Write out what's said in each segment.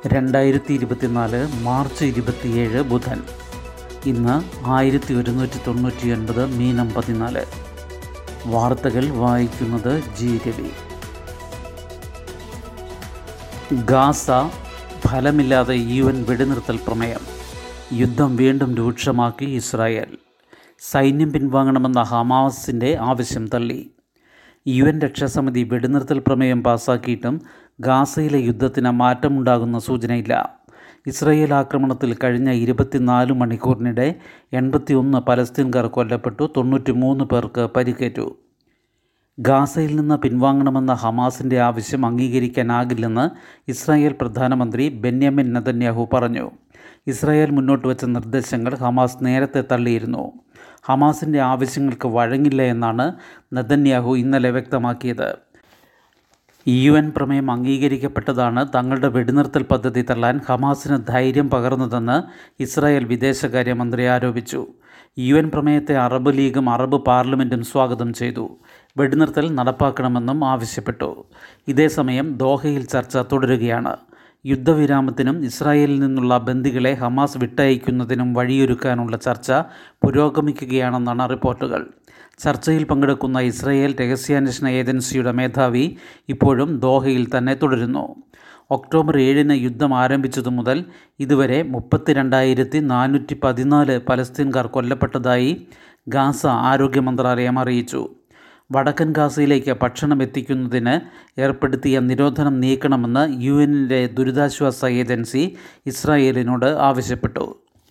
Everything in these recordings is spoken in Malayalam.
രണ്ടായിരത്തി ഇരുപത്തിനാല് മാർച്ച് ഇരുപത്തിയേഴ് ബുധൻ ഇന്ന് ആയിരത്തി ഒരുന്നൂറ്റി തൊണ്ണൂറ്റി ഒൻപത് മീനം പതിനാല് വാർത്തകൾ വായിക്കുന്നത് ജി രവി ഗാസ ഫലമില്ലാതെ യു എൻ വെടിനിർത്തൽ പ്രമേയം യുദ്ധം വീണ്ടും രൂക്ഷമാക്കി ഇസ്രായേൽ സൈന്യം പിൻവാങ്ങണമെന്ന ഹമാസിൻ്റെ ആവശ്യം തള്ളി യു എൻ രക്ഷാസമിതി വെടിനിർത്തൽ പ്രമേയം പാസാക്കിയിട്ടും ഗാസയിലെ യുദ്ധത്തിന് മാറ്റമുണ്ടാകുന്ന സൂചനയില്ല ഇസ്രയേൽ ആക്രമണത്തിൽ കഴിഞ്ഞ ഇരുപത്തിനാല് മണിക്കൂറിനിടെ എൺപത്തിയൊന്ന് പലസ്തീൻകാർ കൊല്ലപ്പെട്ടു തൊണ്ണൂറ്റി മൂന്ന് പേർക്ക് പരിക്കേറ്റു ഗാസയിൽ നിന്ന് പിൻവാങ്ങണമെന്ന ഹമാസിൻ്റെ ആവശ്യം അംഗീകരിക്കാനാകില്ലെന്ന് ഇസ്രായേൽ പ്രധാനമന്ത്രി ബെന്യാമിൻ നെതന്യാഹു പറഞ്ഞു ഇസ്രായേൽ മുന്നോട്ട് വെച്ച നിർദ്ദേശങ്ങൾ ഹമാസ് നേരത്തെ തള്ളിയിരുന്നു ഹമാസിൻ്റെ ആവശ്യങ്ങൾക്ക് വഴങ്ങില്ല എന്നാണ് നെതന്യാഹു ഇന്നലെ വ്യക്തമാക്കിയത് യു എൻ പ്രമേയം അംഗീകരിക്കപ്പെട്ടതാണ് തങ്ങളുടെ വെടിനിർത്തൽ പദ്ധതി തള്ളാൻ ഹമാസിന് ധൈര്യം പകർന്നതെന്ന് ഇസ്രായേൽ വിദേശകാര്യമന്ത്രി ആരോപിച്ചു യു എൻ പ്രമേയത്തെ അറബ് ലീഗും അറബ് പാർലമെൻറ്റും സ്വാഗതം ചെയ്തു വെടിനിർത്തൽ നടപ്പാക്കണമെന്നും ആവശ്യപ്പെട്ടു ഇതേസമയം ദോഹയിൽ ചർച്ച തുടരുകയാണ് യുദ്ധവിരാമത്തിനും ഇസ്രായേലിൽ നിന്നുള്ള ബന്ദികളെ ഹമാസ് വിട്ടയക്കുന്നതിനും വഴിയൊരുക്കാനുള്ള ചർച്ച പുരോഗമിക്കുകയാണെന്നാണ് റിപ്പോർട്ടുകൾ ചർച്ചയിൽ പങ്കെടുക്കുന്ന ഇസ്രായേൽ രഹസ്യാന്വേഷണ ഏജൻസിയുടെ മേധാവി ഇപ്പോഴും ദോഹയിൽ തന്നെ തുടരുന്നു ഒക്ടോബർ ഏഴിന് യുദ്ധം ആരംഭിച്ചതു മുതൽ ഇതുവരെ മുപ്പത്തിരണ്ടായിരത്തി നാനൂറ്റി പതിനാല് പലസ്തീൻകാർ കൊല്ലപ്പെട്ടതായി ഗാസ ആരോഗ്യ മന്ത്രാലയം അറിയിച്ചു വടക്കൻ ഗാസയിലേക്ക് ഭക്ഷണം എത്തിക്കുന്നതിന് ഏർപ്പെടുത്തിയ നിരോധനം നീക്കണമെന്ന് യു എന്നിൻ്റെ ദുരിതാശ്വാസ ഏജൻസി ഇസ്രായേലിനോട് ആവശ്യപ്പെട്ടു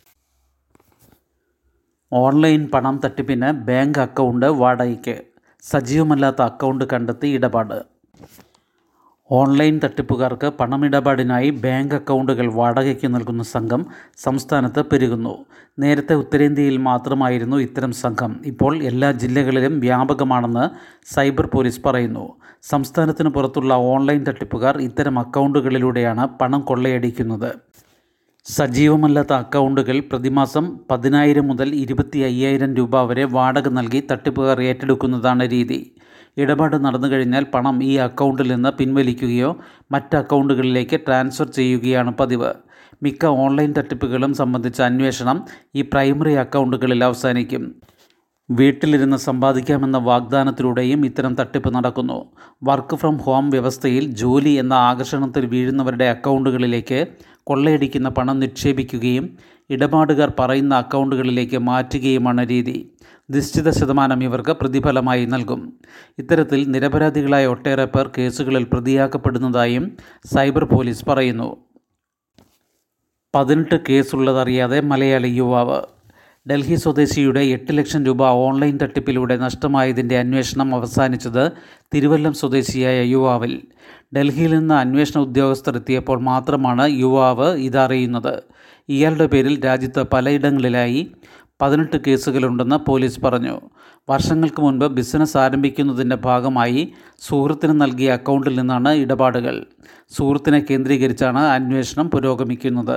ഓൺലൈൻ പണം തട്ടിപ്പിന് ബാങ്ക് അക്കൗണ്ട് വാടകയ്ക്ക് സജീവമല്ലാത്ത അക്കൗണ്ട് കണ്ടെത്തി ഇടപാട് ഓൺലൈൻ തട്ടിപ്പുകാർക്ക് പണമിടപാടിനായി ബാങ്ക് അക്കൗണ്ടുകൾ വാടകയ്ക്ക് നൽകുന്ന സംഘം സംസ്ഥാനത്ത് പെരുകുന്നു നേരത്തെ ഉത്തരേന്ത്യയിൽ മാത്രമായിരുന്നു ഇത്തരം സംഘം ഇപ്പോൾ എല്ലാ ജില്ലകളിലും വ്യാപകമാണെന്ന് സൈബർ പോലീസ് പറയുന്നു സംസ്ഥാനത്തിന് പുറത്തുള്ള ഓൺലൈൻ തട്ടിപ്പുകാർ ഇത്തരം അക്കൗണ്ടുകളിലൂടെയാണ് പണം കൊള്ളയടിക്കുന്നത് സജീവമല്ലാത്ത അക്കൗണ്ടുകൾ പ്രതിമാസം പതിനായിരം മുതൽ ഇരുപത്തി അയ്യായിരം രൂപ വരെ വാടക നൽകി തട്ടിപ്പുകാർ ഏറ്റെടുക്കുന്നതാണ് രീതി ഇടപാട് നടന്നു കഴിഞ്ഞാൽ പണം ഈ അക്കൗണ്ടിൽ നിന്ന് പിൻവലിക്കുകയോ മറ്റ് അക്കൗണ്ടുകളിലേക്ക് ട്രാൻസ്ഫർ ചെയ്യുകയാണ് പതിവ് മിക്ക ഓൺലൈൻ തട്ടിപ്പുകളും സംബന്ധിച്ച അന്വേഷണം ഈ പ്രൈമറി അക്കൗണ്ടുകളിൽ അവസാനിക്കും വീട്ടിലിരുന്ന് സമ്പാദിക്കാമെന്ന വാഗ്ദാനത്തിലൂടെയും ഇത്തരം തട്ടിപ്പ് നടക്കുന്നു വർക്ക് ഫ്രം ഹോം വ്യവസ്ഥയിൽ ജോലി എന്ന ആകർഷണത്തിൽ വീഴുന്നവരുടെ അക്കൗണ്ടുകളിലേക്ക് കൊള്ളയടിക്കുന്ന പണം നിക്ഷേപിക്കുകയും ഇടപാടുകാർ പറയുന്ന അക്കൗണ്ടുകളിലേക്ക് മാറ്റുകയുമാണ് രീതി നിശ്ചിത ശതമാനം ഇവർക്ക് പ്രതിഫലമായി നൽകും ഇത്തരത്തിൽ നിരപരാധികളായ ഒട്ടേറെ പേർ കേസുകളിൽ പ്രതിയാക്കപ്പെടുന്നതായും സൈബർ പോലീസ് പറയുന്നു പതിനെട്ട് കേസുള്ളതറിയാതെ മലയാളി യുവാവ് ഡൽഹി സ്വദേശിയുടെ എട്ട് ലക്ഷം രൂപ ഓൺലൈൻ തട്ടിപ്പിലൂടെ നഷ്ടമായതിൻ്റെ അന്വേഷണം അവസാനിച്ചത് തിരുവല്ലം സ്വദേശിയായ യുവാവിൽ ഡൽഹിയിൽ നിന്ന് അന്വേഷണ ഉദ്യോഗസ്ഥർ എത്തിയപ്പോൾ മാത്രമാണ് യുവാവ് ഇതറിയുന്നത് ഇയാളുടെ പേരിൽ രാജ്യത്ത് പലയിടങ്ങളിലായി പതിനെട്ട് കേസുകളുണ്ടെന്ന് പോലീസ് പറഞ്ഞു വർഷങ്ങൾക്ക് മുൻപ് ബിസിനസ് ആരംഭിക്കുന്നതിൻ്റെ ഭാഗമായി സുഹൃത്തിന് നൽകിയ അക്കൗണ്ടിൽ നിന്നാണ് ഇടപാടുകൾ സുഹൃത്തിനെ കേന്ദ്രീകരിച്ചാണ് അന്വേഷണം പുരോഗമിക്കുന്നത്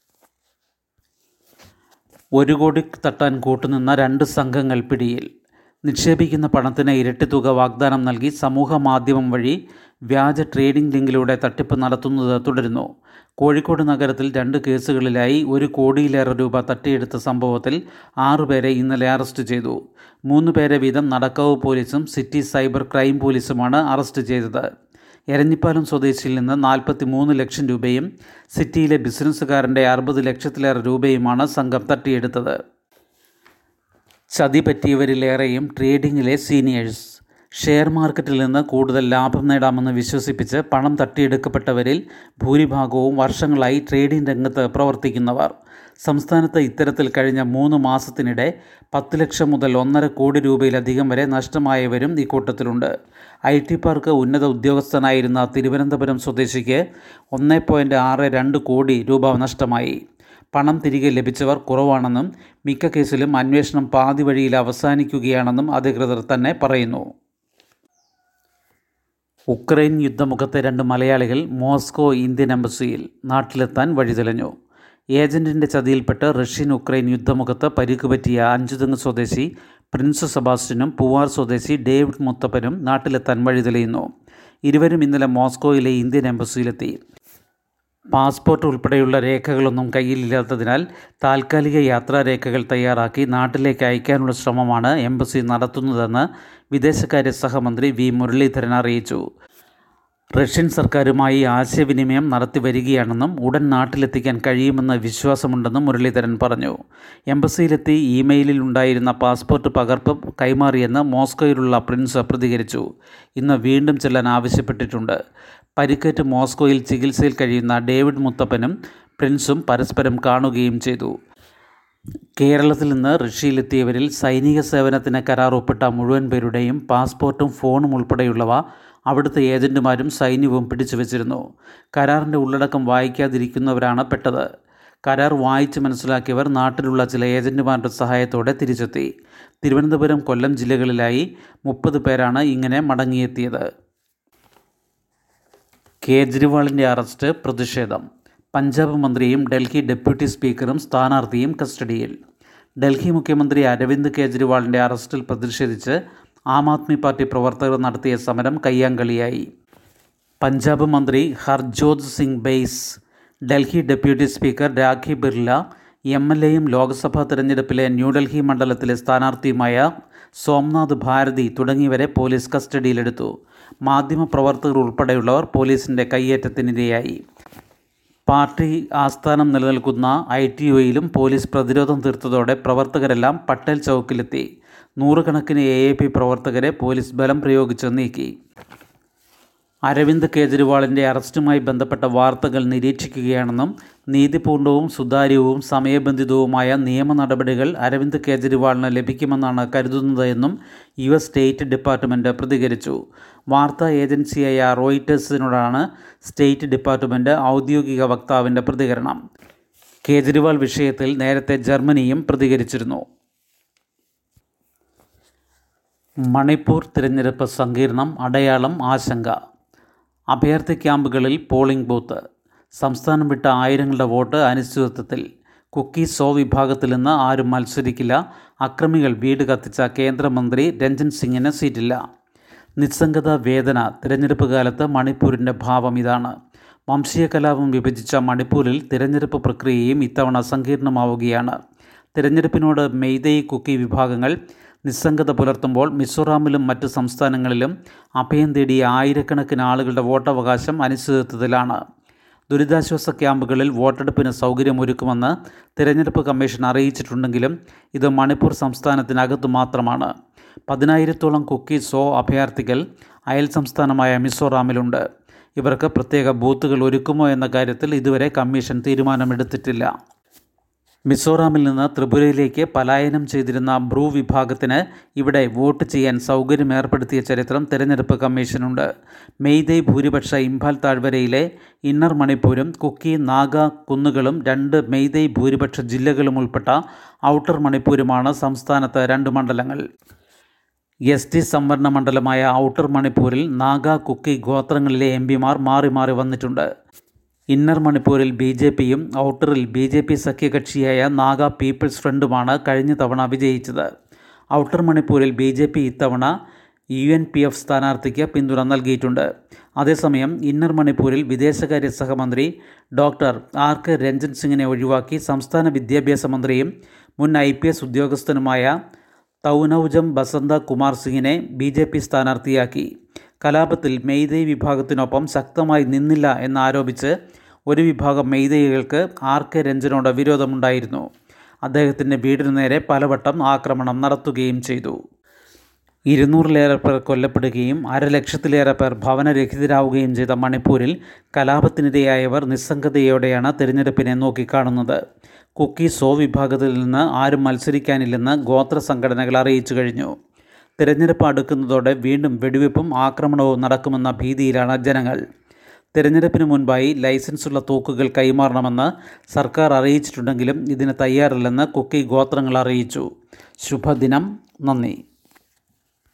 ഒരു കോടി തട്ടാൻ കൂട്ടുനിന്ന രണ്ട് സംഘങ്ങൾ പിടിയിൽ നിക്ഷേപിക്കുന്ന പണത്തിന് ഇരട്ടി തുക വാഗ്ദാനം നൽകി സമൂഹ മാധ്യമം വഴി വ്യാജ ട്രേഡിംഗ് ലിങ്കിലൂടെ തട്ടിപ്പ് നടത്തുന്നത് തുടരുന്നു കോഴിക്കോട് നഗരത്തിൽ രണ്ട് കേസുകളിലായി ഒരു കോടിയിലേറെ രൂപ തട്ടിയെടുത്ത സംഭവത്തിൽ ആറുപേരെ ഇന്നലെ അറസ്റ്റ് ചെയ്തു മൂന്ന് പേരെ വീതം നടക്കാവ് പോലീസും സിറ്റി സൈബർ ക്രൈം പോലീസുമാണ് അറസ്റ്റ് ചെയ്തത് എരഞ്ഞിപ്പാലം സ്വദേശിയിൽ നിന്ന് നാൽപ്പത്തി മൂന്ന് ലക്ഷം രൂപയും സിറ്റിയിലെ ബിസിനസ്സുകാരൻ്റെ അറുപത് ലക്ഷത്തിലേറെ രൂപയുമാണ് സംഘം തട്ടിയെടുത്തത് ചതി പറ്റിയവരിലേറെയും ട്രേഡിങ്ങിലെ സീനിയേഴ്സ് ഷെയർ മാർക്കറ്റിൽ നിന്ന് കൂടുതൽ ലാഭം നേടാമെന്ന് വിശ്വസിപ്പിച്ച് പണം തട്ടിയെടുക്കപ്പെട്ടവരിൽ ഭൂരിഭാഗവും വർഷങ്ങളായി ട്രേഡിംഗ് രംഗത്ത് പ്രവർത്തിക്കുന്നവർ സംസ്ഥാനത്ത് ഇത്തരത്തിൽ കഴിഞ്ഞ മൂന്ന് മാസത്തിനിടെ പത്ത് ലക്ഷം മുതൽ ഒന്നര കോടി രൂപയിലധികം വരെ നഷ്ടമായവരും ഇക്കൂട്ടത്തിലുണ്ട് ഐ ടി പാർക്ക് ഉന്നത ഉദ്യോഗസ്ഥനായിരുന്ന തിരുവനന്തപുരം സ്വദേശിക്ക് ഒന്ന് പോയിൻറ്റ് ആറ് രണ്ട് കോടി രൂപ നഷ്ടമായി പണം തിരികെ ലഭിച്ചവർ കുറവാണെന്നും മിക്ക കേസിലും അന്വേഷണം പാതി വഴിയിൽ അവസാനിക്കുകയാണെന്നും അധികൃതർ തന്നെ പറയുന്നു ഉക്രൈൻ യുദ്ധമുഖത്തെ രണ്ട് മലയാളികൾ മോസ്കോ ഇന്ത്യൻ എംബസിയിൽ നാട്ടിലെത്താൻ വഴിതെളിഞ്ഞു ഏജന്റിൻ്റെ ചതിയിൽപ്പെട്ട് റഷ്യൻ ഉക്രൈൻ യുദ്ധമുഖത്ത് പരിക്ക് പറ്റിയ അഞ്ചുതെങ്ങ് സ്വദേശി പ്രിൻസ് സെബാസ്റ്റ്യനും പൂവാർ സ്വദേശി ഡേവിഡ് മുത്തപ്പനും നാട്ടിലെത്താൻ വഴിതെളിയുന്നു ഇരുവരും ഇന്നലെ മോസ്കോയിലെ ഇന്ത്യൻ എംബസിയിലെത്തി പാസ്പോർട്ട് ഉൾപ്പെടെയുള്ള രേഖകളൊന്നും കയ്യിലില്ലാത്തതിനാൽ താൽക്കാലിക യാത്രാരേഖകൾ തയ്യാറാക്കി നാട്ടിലേക്ക് അയക്കാനുള്ള ശ്രമമാണ് എംബസി നടത്തുന്നതെന്ന് വിദേശകാര്യ സഹമന്ത്രി വി മുരളീധരൻ അറിയിച്ചു റഷ്യൻ സർക്കാരുമായി ആശയവിനിമയം നടത്തി വരികയാണെന്നും ഉടൻ നാട്ടിലെത്തിക്കാൻ കഴിയുമെന്ന വിശ്വാസമുണ്ടെന്നും മുരളീധരൻ പറഞ്ഞു എംബസിയിലെത്തി ഇമെയിലിൽ ഉണ്ടായിരുന്ന പാസ്പോർട്ട് പകർപ്പ് കൈമാറിയെന്ന് മോസ്കോയിലുള്ള പ്രിൻസ് പ്രതികരിച്ചു ഇന്ന് വീണ്ടും ചെല്ലാൻ ആവശ്യപ്പെട്ടിട്ടുണ്ട് പരിക്കേറ്റ് മോസ്കോയിൽ ചികിത്സയിൽ കഴിയുന്ന ഡേവിഡ് മുത്തപ്പനും പ്രിൻസും പരസ്പരം കാണുകയും ചെയ്തു കേരളത്തിൽ നിന്ന് റഷ്യയിലെത്തിയവരിൽ സൈനിക സേവനത്തിന് കരാർ ഒപ്പിട്ട മുഴുവൻ പേരുടെയും പാസ്പോർട്ടും ഫോണും ഉൾപ്പെടെയുള്ളവ അവിടുത്തെ ഏജന്റുമാരും സൈന്യവും പിടിച്ചു വച്ചിരുന്നു കരാറിൻ്റെ ഉള്ളടക്കം വായിക്കാതിരിക്കുന്നവരാണ് പെട്ടത് കരാർ വായിച്ച് മനസ്സിലാക്കിയവർ നാട്ടിലുള്ള ചില ഏജന്റുമാരുടെ സഹായത്തോടെ തിരിച്ചെത്തി തിരുവനന്തപുരം കൊല്ലം ജില്ലകളിലായി മുപ്പത് പേരാണ് ഇങ്ങനെ മടങ്ങിയെത്തിയത് കേജ്രിവാളിൻ്റെ അറസ്റ്റ് പ്രതിഷേധം പഞ്ചാബ് മന്ത്രിയും ഡൽഹി ഡെപ്യൂട്ടി സ്പീക്കറും സ്ഥാനാർത്ഥിയും കസ്റ്റഡിയിൽ ഡൽഹി മുഖ്യമന്ത്രി അരവിന്ദ് കേജ്രിവാളിൻ്റെ അറസ്റ്റിൽ പ്രതിഷേധിച്ച് ആം ആദ്മി പാർട്ടി പ്രവർത്തകർ നടത്തിയ സമരം കയ്യാങ്കളിയായി പഞ്ചാബ് മന്ത്രി Harjot Singh Bains Delhi deputy speaker Rakhi Birla M L എയും ലോക്സഭാ തെരഞ്ഞെടുപ്പിലെ ന്യൂഡൽഹി മണ്ഡലത്തിലെ സ്ഥാനാർത്ഥിയുമായ സോംനാഥ് ഭാരതി തുടങ്ങിയവരെ പോലീസ് കസ്റ്റഡിയിലെടുത്തു മാധ്യമപ്രവർത്തകർ ഉൾപ്പെടെയുള്ളവർ പോലീസിൻ്റെ കയ്യേറ്റത്തിനിരയായി പാർട്ടി ആസ്ഥാനം നിലനിൽക്കുന്ന ഐ ടി ഒയിലും പോലീസ് പ്രതിരോധം തീർത്തതോടെ പ്രവർത്തകരെല്ലാം പട്ടേൽ ചൗക്കിലെത്തി നൂറുകണക്കിന് എ എ പി പ്രവർത്തകരെ പോലീസ് ബലം പ്രയോഗിച്ച് നീക്കി അരവിന്ദ് കേജ്രിവാളിൻ്റെ അറസ്റ്റുമായി ബന്ധപ്പെട്ട വാർത്തകൾ നിരീക്ഷിക്കുകയാണെന്നും നീതിപൂർണവും സുതാര്യവും സമയബന്ധിതവുമായ നിയമ നടപടികൾ അരവിന്ദ് കേജ്രിവാളിന് ലഭിക്കുമെന്നാണ് കരുതുന്നത് എന്നും യു എസ് സ്റ്റേറ്റ് ഡിപ്പാർട്ട്മെൻറ്റ് പ്രതികരിച്ചു വാർത്താ ഏജൻസിയായ റോയിറ്റേഴ്സിനോടാണ് സ്റ്റേറ്റ് ഡിപ്പാർട്ട്മെൻറ്റ് ഔദ്യോഗിക വക്താവിൻ്റെ പ്രതികരണം കേജ്രിവാൾ വിഷയത്തിൽ നേരത്തെ ജർമ്മനിയും പ്രതികരിച്ചിരുന്നു മണിപ്പൂർ തിരഞ്ഞെടുപ്പ് സങ്കീർണം അടയാളം ആശങ്ക അഭയാർത്ഥി ക്യാമ്പുകളിൽ പോളിംഗ് ബൂത്ത് സംസ്ഥാനം വിട്ട ആയിരങ്ങളുടെ വോട്ട് അനിശ്ചിതത്വത്തിൽ കുക്കി സോ വിഭാഗത്തിൽ നിന്ന് ആരും മത്സരിക്കില്ല അക്രമികൾ വീട് കത്തിച്ച കേന്ദ്രമന്ത്രി രഞ്ജൻ സിംഗിന് സീറ്റില്ല നിസ്സംഗത വേദന തിരഞ്ഞെടുപ്പ് കാലത്ത് മണിപ്പൂരിൻ്റെ ഭാവം ഇതാണ് വംശീയ കലാപം വിഭജിച്ച മണിപ്പൂരിൽ തിരഞ്ഞെടുപ്പ് പ്രക്രിയയും ഇത്തവണ സങ്കീർണമാവുകയാണ് തിരഞ്ഞെടുപ്പിനോട് മെയ്തേയ് കുക്കി വിഭാഗങ്ങൾ നിസ്സംഗത പുലർത്തുമ്പോൾ മിസോറാമിലും മറ്റ് സംസ്ഥാനങ്ങളിലും അഭയം തേടിയ ആയിരക്കണക്കിന് ആളുകളുടെ വോട്ടവകാശം അനിശ്ചിതത്വത്തിലാണ് ദുരിതാശ്വാസ ക്യാമ്പുകളിൽ വോട്ടെടുപ്പിന് സൗകര്യമൊരുക്കുമെന്ന് തിരഞ്ഞെടുപ്പ് കമ്മീഷൻ അറിയിച്ചിട്ടുണ്ടെങ്കിലും ഇത് മണിപ്പൂർ സംസ്ഥാനത്തിനകത്തു മാത്രമാണ് പതിനായിരത്തോളം കുക്കി സോ അഭയാർത്ഥികൾ അയൽ സംസ്ഥാനമായ മിസോറാമിലുണ്ട് ഇവർക്ക് പ്രത്യേക ബൂത്തുകൾ ഒരുക്കുമോ എന്ന കാര്യത്തിൽ ഇതുവരെ കമ്മീഷൻ തീരുമാനമെടുത്തിട്ടില്ല മിസോറാമിൽ നിന്ന് ത്രിപുരയിലേക്ക് പലായനം ചെയ്തിരുന്ന ബ്രൂ വിഭാഗത്തിന് ഇവിടെ വോട്ട് ചെയ്യാൻ സൗകര്യം ഏർപ്പെടുത്തിയ ചരിത്രം തിരഞ്ഞെടുപ്പ് കമ്മീഷനുണ്ട് മെയ്തേയ് ഭൂരിപക്ഷ ഇംഫാൽ താഴ്വരയിലെ ഇന്നർ മണിപ്പൂരും കുക്കി നാഗ കുന്നുകളും രണ്ട് മെയ്തേയ് ഭൂരിപക്ഷ ജില്ലകളും ഉൾപ്പെട്ട ഔട്ടർ മണിപ്പൂരുമാണ് സംസ്ഥാനത്ത് രണ്ട് മണ്ഡലങ്ങൾ എസ് ടി സംവരണ മണ്ഡലമായ ഔട്ടർ മണിപ്പൂരിൽ നാഗ കുക്കി ഗോത്രങ്ങളിലെ എം പിമാർ മാറി മാറി വന്നിട്ടുണ്ട് ഇന്നർ മണിപ്പൂരിൽ ബി ജെ പിയും ഔട്ടറിൽ ബി ജെ പി സഖ്യകക്ഷിയായ നാഗ പീപ്പിൾസ് ഫ്രണ്ടുമാണ് കഴിഞ്ഞ തവണ വിജയിച്ചത് ഔട്ടർ മണിപ്പൂരിൽ ബി ജെ പി ഇത്തവണ യു എൻ പി എഫ് സ്ഥാനാർത്ഥിക്ക് പിന്തുണ നൽകിയിട്ടുണ്ട് അതേസമയം ഇന്നർ മണിപ്പൂരിൽ വിദേശകാര്യ സഹമന്ത്രി ഡോക്ടർ ആർ കെ രഞ്ജൻ സിംഗിനെ ഒഴിവാക്കി സംസ്ഥാന വിദ്യാഭ്യാസ മന്ത്രിയും മുൻ ഐ പി എസ് ഉദ്യോഗസ്ഥനുമായ തൗനൗജം ബസന്ത കുമാർ സിംഗിനെ ബി ജെ പി സ്ഥാനാർത്ഥിയാക്കി കലാപത്തിൽ മെയ്തേയ് വിഭാഗത്തിനൊപ്പം ശക്തമായി നിന്നില്ല എന്നാരോപിച്ച് ഒരു വിഭാഗം മെയ്തേയികൾക്ക് ആർ കെ രഞ്ജനോട് വിരോധമുണ്ടായിരുന്നു അദ്ദേഹത്തിൻ്റെ വീടിനു നേരെ പലവട്ടം ആക്രമണം നടത്തുകയും ചെയ്തു ഇരുന്നൂറിലേറെ പേർ കൊല്ലപ്പെടുകയും അരലക്ഷത്തിലേറെ പേർ ഭവനരഹിതരാവുകയും ചെയ്ത മണിപ്പൂരിൽ കലാപത്തിനിരയായവർ നിസ്സംഗതയോടെയാണ് തിരഞ്ഞെടുപ്പിനെ നോക്കിക്കാണുന്നത് കുക്കി സോ വിഭാഗത്തിൽ നിന്ന് ആരും മത്സരിക്കാനില്ലെന്ന് ഗോത്ര സംഘടനകൾ അറിയിച്ചു കഴിഞ്ഞു തിരഞ്ഞെടുപ്പ് അടുക്കുന്നതോടെ വീണ്ടും വെടിവെപ്പും ആക്രമണവും നടക്കുമെന്ന ഭീതിയിലാണ് ജനങ്ങൾ തിരഞ്ഞെടുപ്പിന് മുൻപായി ലൈസൻസുള്ള തോക്കുകൾ കൈമാറണമെന്ന് സർക്കാർ അറിയിച്ചിട്ടുണ്ടെങ്കിലും ഇതിന് തയ്യാറല്ലെന്ന് കുക്കി ഗോത്രങ്ങൾ അറിയിച്ചു ശുഭദിനം നന്ദി